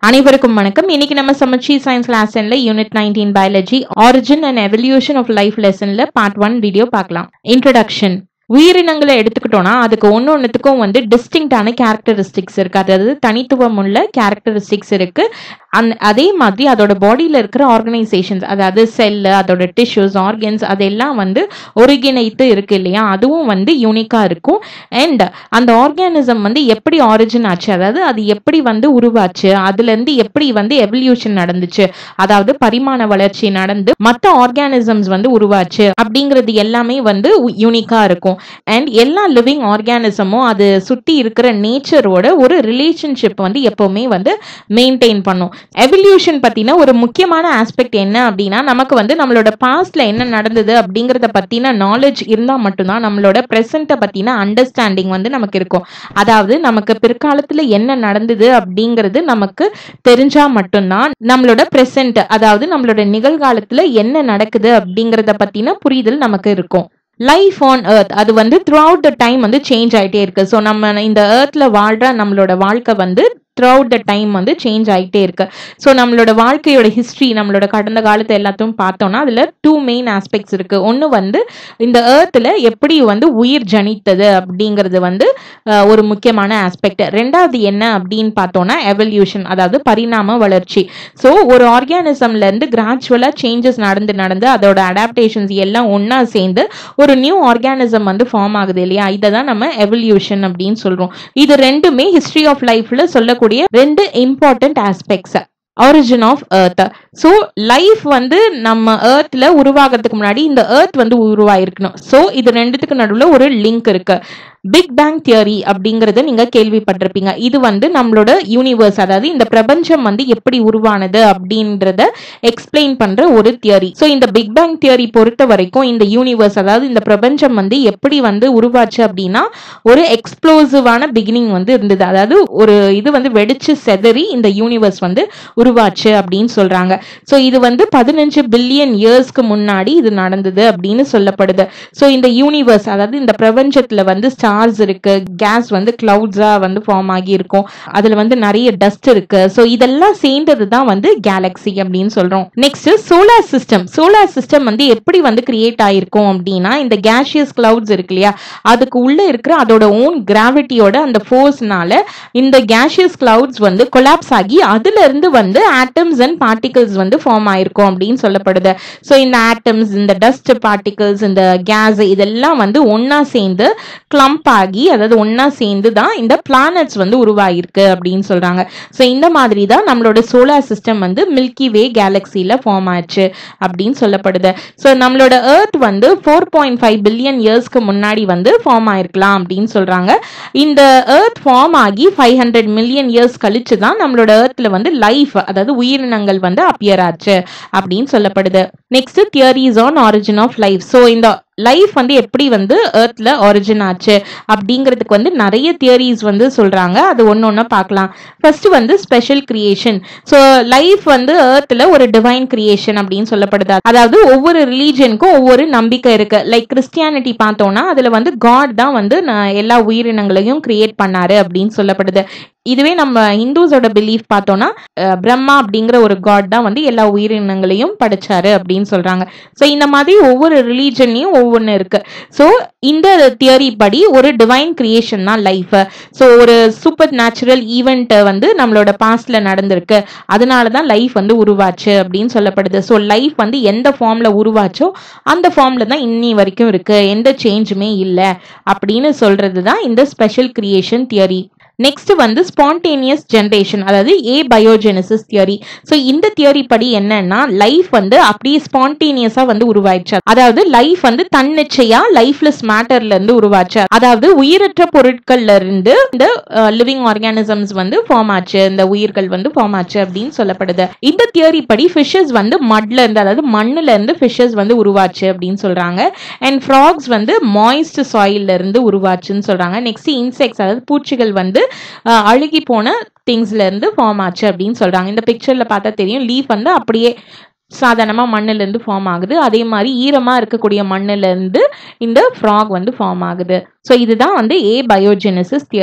அனைவருக்கும் வணக்கம் இன்னைக்கு நம்ம சமச்சி சயின்ஸ் லெசன்ல unit nineteen biology origin and evolution of life லெசன்ல பார்ட் ஒன் வீடியோ பார்க்கலாம் இன்ட்ரடக்ஷன் உயிரினங்களை எடுத்துக்கிட்டோம்னா அதுக்கு ஒன்று ஒன்றுத்துக்கும் வந்து டிஸ்டிங்டான கேரக்டரிஸ்டிக்ஸ் இருக்கு அதாவது தனித்துவம் உள்ள கேரக்டரிஸ்டிக்ஸ் இருக்கு அந் அதே மாதிரி அதோட பாடியில் இருக்கிற ஆர்கனைசேஷன்ஸ் அதாவது செல்லு அதோட டிஷ்யூஸ் ஆர்கன்ஸ் அதெல்லாம் வந்து ஒருங்கிணைத்து இருக்கு இல்லையா அதுவும் வந்து யூனிக்காக இருக்கும் அண்ட் அந்த ஆர்கானிசம் வந்து எப்படி ஆரிஜின் ஆச்சு அதாவது அது எப்படி வந்து உருவாச்சு அதுலேருந்து எப்படி வந்து எவல்யூஷன் நடந்துச்சு அதாவது பரிமாண வளர்ச்சி நடந்து மற்ற ஆர்கானிசம்ஸ் வந்து உருவாச்சு அப்படிங்கிறது எல்லாமே வந்து யூனிக்காக இருக்கும் அண்ட் எல்லா லிவிங் ஆர்கானிசமும் அது சுற்றி இருக்கிற நேச்சரோட ஒரு ரிலேஷன்ஷிப் வந்து எப்பவுமே வந்து மெயின்டைன் பண்ணும் எவல்யூஷன் பத்தின ஒரு முக்கியமான ஆஸ்பெக்ட் என்ன அப்படின்னா நமக்கு வந்து நம்மளோட பாஸ்ட்ல என்ன நடந்தது அப்படிங்கறத பத்தின நாலேஜ் இருந்தா மட்டும்தான் நம்மளோட ப்ரெசண்ட்டை பத்தின அண்டர்ஸ்டாண்டிங் வந்து நமக்கு இருக்கும் அதாவது நமக்கு பிற்காலத்துல என்ன நடந்தது அப்படிங்கிறது நமக்கு தெரிஞ்சா மட்டும்தான் நம்மளோட ப்ரெசண்ட் அதாவது நம்மளோட நிகழ்காலத்துல என்ன நடக்குது அப்படிங்கறத பத்தின புரிதல் நமக்கு இருக்கும் லைஃப் ஆன் எர்த் அது வந்து த்ரூ அவுட் த டைம் வந்து சேஞ்ச் ஆகிட்டே இருக்கு ஸோ நம்ம இந்த எர்த்ல வாழ்ற நம்மளோட வாழ்க்கை வந்து த்ரூ அவுட் த டைம் வந்து சேஞ்ச் ஆகிட்டே இருக்கு ஸோ நம்மளோட வாழ்க்கையோட ஹிஸ்ட்ரி நம்மளோட கடந்த காலத்தை எல்லாத்தையும் பார்த்தோம்னா அதில் டூ மெயின் ஆஸ்பெக்ட்ஸ் இருக்கு ஒன்று வந்து இந்த ஏர்த்தில் எப்படி வந்து உயிர் ஜனித்தது அப்படிங்கிறது வந்து அஹ், ஒரு முக்கியமான ஆஸ்பெக்ட் ரெண்டாவது என்ன அப்படின்னு பார்த்தோம்னா எவல்யூஷன் அதாவது பரிணாம வளர்ச்சி ஸோ ஒரு ஆர்கானிசம்ல இருந்து கிராச்சுவலாக சேஞ்சஸ் நடந்து நடந்து அதோட அடாப்டேஷன்ஸ் எல்லாம் ஒன்றா சேர்ந்து ஒரு நியூ ஆர்கானிசம் வந்து ஃபார்ம் ஆகுது இல்லையா இதை தான் நம்ம எவல்யூஷன் அப்படின்னு சொல்றோம் இது ரெண்டுமே ஹிஸ்டரி ஆஃப் லைஃப்ல சொல்லக்கூடிய ரெண்டு important aspects origin of earth so life வந்து நம்ம ஏர்த்ல உருவாகிறதுக்கு முன்னாடி இந்த ஏர்த் வந்து உருவாயிருக்கணும் ஸோ இது ரெண்டுத்துக்கு நடுவில் ஒரு லிங்க் இருக்கு பிக் பேங் தியரி அப்படிங்கறத நீங்க கேள்விப்பட்டிருப்பீங்க இது வந்து நம்மளோட யூனிவர்ஸ் அதாவது இந்த பிரபஞ்சம் வந்து எப்படி உருவானது அப்படின்றத எக்ஸ்பிளைன் பண்ற ஒரு தியரி ஸோ இந்த பிக் பேங் தியரி பொறுத்த வரைக்கும் இந்த யூனிவர்ஸ் அதாவது இந்த பிரபஞ்சம் வந்து எப்படி வந்து உருவாச்சு அப்படின்னா ஒரு எக்ஸ்ப்ளோசிவான பிகினிங் வந்து இருந்தது அதாவது ஒரு இது வந்து வெடிச்சு செதறி இந்த யூனிவர்ஸ் வந்து உருவாச்சு அப்படின்னு சொல்றாங்க ஸோ இது வந்து பதினஞ்சு பில்லியன் இயர்ஸ்க்கு முன்னாடி இது நடந்தது அப்படின்னு சொல்லப்படுது ஸோ இந்த யூனிவர்ஸ் அதாவது இந்த பிரபஞ்சத்துல வந்து ஸ்டார்ஸ் இருக்கு கேஸ் வந்து கிளவுட்ஸா வந்து ஃபார்ம் ஆகி இருக்கும் அதுல வந்து நிறைய டஸ்ட் இருக்கு ஸோ இதெல்லாம் சேர்ந்தது தான் வந்து கேலக்ஸி அப்படின்னு சொல்றோம் next solar system solar system வந்து எப்படி வந்து கிரியேட் ஆயிருக்கும் அப்படின்னா இந்த கேஷியஸ் கிளவுட்ஸ் இருக்கு இல்லையா அதுக்கு உள்ள இருக்கிற அதோட ஓன் கிராவிட்டியோட அந்த ஃபோர்ஸ்னால இந்த கேஷியஸ் கிளவுட்ஸ் வந்து கொலாப்ஸ் ஆகி அதுல இருந்து வந்து ஆட்டம்ஸ் அண்ட் பார்ட்டிகல்ஸ் வந்து ஃபார்ம் ஆயிருக்கும் அப்படின்னு சொல்லப்படுது ஸோ இந்த ஆட்டம்ஸ் இந்த டஸ்ட் பார்ட்டிகல்ஸ் இந்த கேஸ் இதெல்லாம் வந்து ஒண்ணா சேர்ந்து கிளம்ப் ஆகி அதாவது ஒண்ணா சேர்ந்து தான் இந்த பிளானட்ஸ் வந்து உருவாகிருக்கு அப்படின்னு சொல்றாங்க ஸோ இந்த மாதிரி தான் நம்மளோட சோலார் சிஸ்டம் வந்து மில்கி வே கேலக்சியில் ஃபார்ம் ஆச்சு அப்படின்னு சொல்லப்படுது ஸோ நம்மளோட எர்த் வந்து ஃபோர் பாயிண்ட் ஃபைவ் பில்லியன் இயர்ஸ்க்கு முன்னாடி வந்து ஃபார்ம் ஆயிருக்கலாம் அப்படின்னு சொல்றாங்க இந்த எர்த் ஃபார்ம் ஆகி ஃபைவ் ஹண்ட்ரட் மில்லியன் இயர்ஸ் கழிச்சு தான் நம்மளோட எர்த்ல வந்து லைஃப் அதாவது உயிரினங்கள் வந்து அப்பியர் ஆச்சு அப்படின்னு சொல்லப்படுது next theories on origin of life so இந்த லைஃப் வந்து எப்படி வந்து ஏர்த்ல ஒரிஜின் ஆச்சு அப்படிங்கிறதுக்கு வந்து நிறைய தியரிஸ் வந்து சொல்றாங்க அது ஒன்று ஒன்றா பார்க்கலாம் ஃபர்ஸ்ட் வந்து ஸ்பெஷல் கிரியேஷன் ஸோ லைஃப் வந்து ஏர்த்ல ஒரு டிவைன் கிரியேஷன் அப்படின்னு சொல்லப்படுது அதாவது ஒவ்வொரு ரிலீஜனுக்கும் ஒவ்வொரு நம்பிக்கை இருக்கு லைக் கிறிஸ்டியானிட்டி பார்த்தோம்னா அதுல வந்து காட் தான் வந்து ந- எல்லா உயிரினங்களையும் கிரியேட் பண்ணாரு அப்படின்னு சொல்லப்படுது இதுவே நம்ம ஹிந்துஸோட பிலீஃப் பார்த்தோம்னா அஹ், பிரம்மா அப்படிங்கிற ஒரு காட் தான் வந்து எல்லா உயிரினங்களையும் படைச்சாரு அப்படின்னு சொல்றாங்க ஸோ இந்த மாதிரி ஒவ்வொரு ரிலீஜன்லையும் ஒவ்வொன்று இருக்கு ஸோ இந்த தியரி படி ஒரு டிவைன் கிரியேஷன் தான் லைஃப் ஸோ ஒரு சூப்பர் நேச்சுரல் ஈவெண்ட் வந்து நம்மளோட பாஸ்ட்ல நடந்திருக்கு அதனால தான் லைஃப் வந்து உருவாச்சு அப்படின்னு சொல்லப்படுது ஸோ லைஃப் வந்து எந்த ஃபார்ம்ல உருவாச்சோ அந்த ஃபார்ம்ல தான் இன்னி வரைக்கும் இருக்கு எந்த சேஞ்சுமே இல்லை அப்படின்னு சொல்றது தான் இந்த ஸ்பெஷல் கிரியேஷன் தியரி நெக்ஸ்ட் வந்து ஸ்பான்டேனியஸ் ஜென்ரேஷன் அதாவது ஏ பயோஜெனசிஸ் தியரி ஸோ இந்த தியரி படி என்னன்னா லைஃப் வந்து அப்படியே ஸ்பான்டேனியஸா வந்து உருவாயிடுச்சு அதாவது லைஃப் வந்து தன்னிச்சையா லைஃப்லெஸ் மேட்டர்ல இருந்து உருவாச்சு அதாவது உயிரற்ற பொருட்கள்ல இருந்து இந்த லிவிங் ஆர்கானிசம்ஸ் வந்து ஃபார்ம் ஆச்சு இந்த உயிர்கள் வந்து ஃபார்ம் ஆச்சு அப்படின்னு சொல்லப்படுது இந்த தியரி படி ஃபிஷஸ் வந்து மட்ல இருந்து அதாவது மண்ணுல இருந்து ஃபிஷஸ் வந்து உருவாச்சு அப்படின்னு சொல்றாங்க அண்ட் ஃப்ராக்ஸ் வந்து மாய்ஸ்ட் சாயில்ல இருந்து உருவாச்சுன்னு சொல்றாங்க நெக்ஸ்ட் இன்செக்ட்ஸ் அதாவது பூச்சிகள் வந்து அஹ், அழுகி போன திங்ஸ்ல இருந்து ஃபார்ம் ஆச்சு அப்படின்னு சொல்றாங்க இந்த பிக்சர்ல பார்த்தா தெரியும் லீஃப் வந்து அப்படியே சாதாரணமாக மண்ணுலேருந்து ஃபார்ம் ஆகுது அதே மாதிரி ஈரமாக இருக்கக்கூடிய மண்ணுலேருந்து இந்த ஃப்ராக் வந்து ஃபார்ம் ஆகுது ஸோ இதுதான் வந்து ஏ பயோஜெனசிஸ் தியரி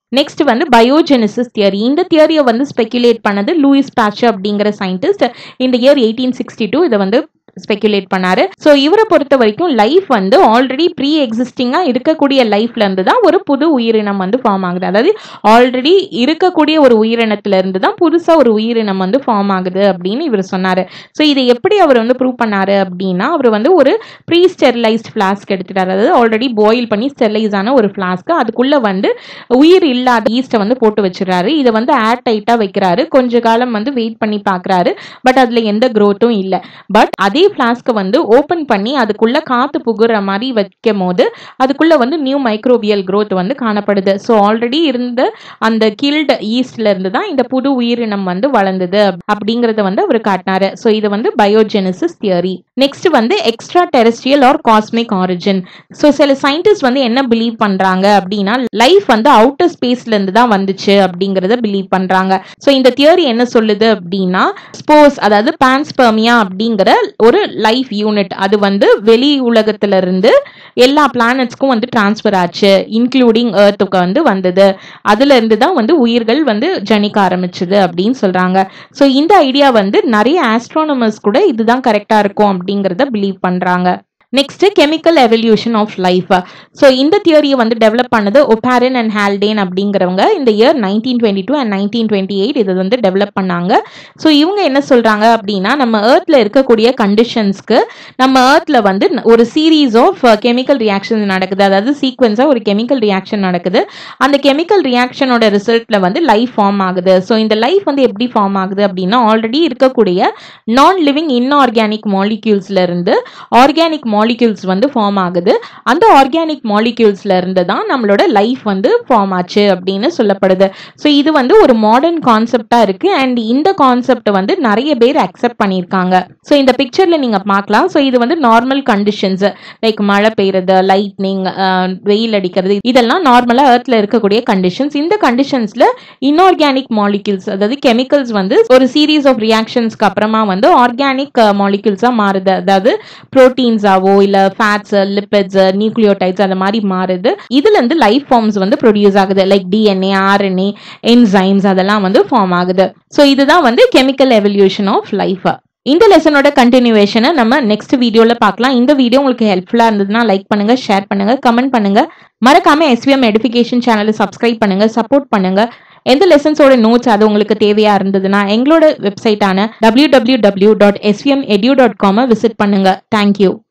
நெக்ஸ்ட் வந்து பயோஜெனிசிஸ் தியரி இந்த தியரியை வந்து ஸ்பெகுலேட் பண்ணது லூயிஸ் பேச்சர் அப்படிங்கிற சயின்டிஸ்ட் இந்த இயர் எயிட்டீன் சிக்ஸ்டி டூ இதை வந்து ஸ்பெகுலேட் பண்ணாரு ஸோ இவரை பொறுத்த வரைக்கும் லைஃப் வந்து ஆல்ரெடி ப்ரீ எக்ஸிஸ்டிங்கா இருக்கக்கூடிய லைஃப்ல இருந்து தான் ஒரு புது உயிரினம் வந்து ஃபார்ம் ஆகுது அதாவது ஆல்ரெடி இருக்கக்கூடிய ஒரு உயிரினத்துல இருந்து தான் புதுசா ஒரு உயிரினம் வந்து ஃபார்ம் ஆகுது அப்படின்னு இவர் சொன்னாரு ஸோ இதை எப்படி அவர் வந்து ப்ரூவ் பண்ணாரு அப்படின்னா அவர் வந்து ஒரு ப்ரீ ஸ்டெரிலைஸ்ட் ஃபிளாஸ்க் எடுத்துட்டாரு அதாவது ஆல்ரெடி பாயில் பண்ணி ஸ்டெரிலைஸ் ஆன ஒரு ஃபிளாஸ்க் அதுக்குள்ள வந்து உயிர் இல்லாத ஈஸ்ட்டை வந்து போட்டு வச்சிடறாரு இதை வந்து ஏர் டைட்டா வைக்கிறாரு கொஞ்ச காலம் வந்து வெயிட் பண்ணி பார்க்கறாரு பட் அதுல எந்த growth-உம் இல்லை பட் அதே ஃப்ளாஸ்க்கை வந்து ஓப்பன் பண்ணி அதுக்குள்ள காத்து புகுற மாதிரி வைக்கும் போது அதுக்குள்ள வந்து நியூ மைக்ரோபியல் growth வந்து காணப்படுது ஸோ ஆல்ரெடி இருந்த அந்த கில்டு ஈஸ்ட்ல இருந்து தான் இந்த புது உயிரினம் வந்து வளர்ந்தது அப்~ அப்படிங்கறத வந்து அவர் காட்டினாரு ஸோ இது வந்து பயோஜெனிசிஸ் தியரி நெக்ஸ்ட் வந்து extraterrestrial or cosmic origin so சில சயின்டிஸ்ட் வந்து என்ன பிலீவ் பண்றாங்க அப்படின்னா லைஃப் வந்து அவுட்டர் ஸ்பேஸ்ல இருந்து தான் வந்துச்சு அப்படிங்கறத பிலீவ் பண்றாங்க ஸோ இந்த தியரி என்ன சொல்லுது அப்படின்னா ஸ்போர்ஸ் அதாவது பான்ஸ்பெர்மியா அப்படிங்கிற ஒரு லைஃப் யூனிட் அது வந்து வெளி உலகத்துல இருந்து எல்லா பிளானட்ஸ்க்கும் வந்து டிரான்ஸ்ஃபர் ஆச்சு இன்க்ளூடிங் எர்த்துக்கு வந்து வந்தது அதுல இருந்து தான் வந்து உயிர்கள் வந்து ஜனிக்க ஆரம்பிச்சது அப்படின்னு சொல்றாங்க ஸோ இந்த ஐடியா வந்து நிறைய ஆஸ்ட்ரானமர்ஸ் கூட இதுதான் கரெக்டா இருக்கும் அப்படிங்கறத பிலீவ் பண்றாங்க next chemical evolution of life so இந்த தியரியை வந்து டெவலப் பண்ணது ஒபாரன் அண்ட் ஹால்டேன் அப்படிங்கிறவங்க இந்த year nineteen twenty two and nineteen twenty eight இதை வந்து டெவலப் பண்ணாங்க ஸோ இவங்க என்ன சொல்றாங்க அப்படின்னா நம்ம ஏர்த்ல இருக்கக்கூடிய கண்டிஷன்ஸ்க்கு நம்ம ஏர்த்ல வந்து ஒரு சீரீஸ் ஆஃப் கெமிக்கல் ரியாக்ஷன் நடக்குது அதாவது சீக்வன்ஸாக ஒரு கெமிக்கல் ரியாக்ஷன் நடக்குது அந்த கெமிக்கல் ரியாக்ஷனோட ரிசல்ட்ல வந்து லைஃப் ஃபார்ம் ஆகுது ஸோ இந்த லைஃப் வந்து எப்படி ஃபார்ம் ஆகுது அப்படின்னா ஆல்ரெடி இருக்கக்கூடிய நான் லிவிங் இன்ஆர்கானிக் மாலிக்யூல்ஸ்ல இருந்து ஆர்கானிக் மாலிக்யூல்ஸ் வந்து ஃபார்ம் ஆகுது அந்த ஆர்கானிக் மாலிக்யூல்ஸ்ல இருந்து தான் நம்மளோட லைஃப் வந்து ஃபார்ம் ஆச்சு அப்படின்னு சொல்லப்படுது ஸோ இது வந்து ஒரு மாடர்ன் கான்செப்டா இருக்கு அண்ட் இந்த கான்செப்ட் வந்து நிறைய பேர் அக்செப்ட் பண்ணியிருக்காங்க ஸோ இந்த பிக்சர்ல நீங்க பார்க்கலாம் ஸோ இது வந்து நார்மல் கண்டிஷன்ஸ் லைக் மழை பெய்யுறது லைட்னிங் வெயில் அடிக்கிறது இதெல்லாம் நார்மலா எர்த்ல இருக்கக்கூடிய கண்டிஷன்ஸ் இந்த கண்டிஷன்ஸ்ல இன்ஆர்கானிக் மாலிக்யூல்ஸ் அதாவது கெமிக்கல்ஸ் வந்து ஒரு சீரீஸ் ஆஃப் ரியாக்ஷன்ஸ்க்கு அப்புறமா வந்து ஆர்கானிக் மாலிக்யூல்ஸா மாறுது அதாவது புரோட்டீன்ஸாவோ இல்ல ஃபேட்ஸ் லிப்பிட்ஸ் நியூக்ளியோடைட்ஸ் அந்த மாதிரி மாறுது இதுல இருந்து லைஃப் ஃபார்ம்ஸ் வந்து ப்ரொடியூஸ் ஆகுது லைக் டிஎன்ஏ ஆர்என்ஏ என்சைம்ஸ் அதெல்லாம் வந்து ஃபார்ம் ஆகுது ஸோ இதுதான் வந்து கெமிக்கல் எவல்யூஷன் ஆஃப் லைஃப் இந்த லெசனோட கண்டினியூவேஷனை நம்ம நெக்ஸ்ட் வீடியோல பார்க்கலாம் இந்த வீடியோ உங்களுக்கு ஹெல்ப்ஃபுல்லா இருந்ததுன்னா லைக் பண்ணுங்க ஷேர் பண்ணுங்க கமெண்ட் பண்ணுங்க மறக்காம எஸ்விஎம் எடுஃபிகேஷன் சேனலை சப்ஸ்கிரைப் பண்ணுங்க சப்போர்ட் பண்ணுங்க எந்த லெசன்ஸோட நோட்ஸ் அது உங்களுக்கு தேவையா இருந்ததுன்னா எங்களோட வெப்சைட்டான W W W dot SVM edu dot காமை விசிட் பண்ணுங்க தேங்க்யூ